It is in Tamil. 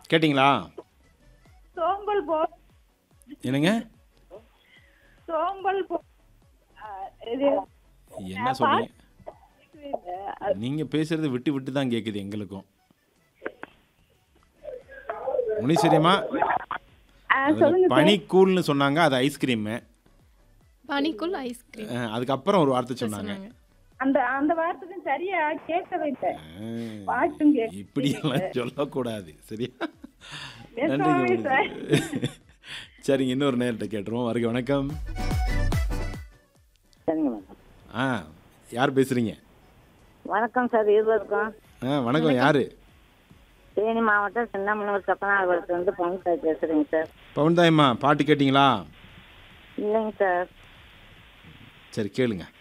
கேட்டிங்களா சோம்பல் போ என்னங்க சோம்பல் போ ஆ, இது என்ன சொல்றீங்க நீங்க பேசுறது விட்டு விட்டு தான் கேக்குது எங்களுக்கும் முனீஸ்வரியம்மா ஆ, அதுல சொல்லுங்க பனிக்கூல்னு சொன்னாங்க அது ஐஸ்கிரீமு பனிக்குள் ஐஸ்கிரீம் அதுக்கப்புறம் ஒரு வார்த்தை சொன்னாங்க சொன்னாங்க அந்த அந்த வார்த்தையும் சரியா கேட்கவே இல்லை அஹ், பாட்டும் கேட்க இப்படியெல்லாம் சொல்லக்கூடாது சரியா Yes, நன்றிங்க sorry, முனீஸ்வரி. சரிங்க இன்னொரு நேரத்தை கேட்டுருவோம் வருக வணக்கம் சரிங்க மேடம் ஆ யார் பேசுறீங்க வணக்கம் சார் இருவருக்கும் ஆ வணக்கம் யாரு தேனி மாவட்டம் சின்னமனூர் சப்பனாபுரத்துலேருந்து பங்குத்தாய் பேசுகிறேங்க சார் பவுன்தாயம்மா பாட்டு கேட்டிங்களா இல்லைங்க சார் சரி கேளுங்க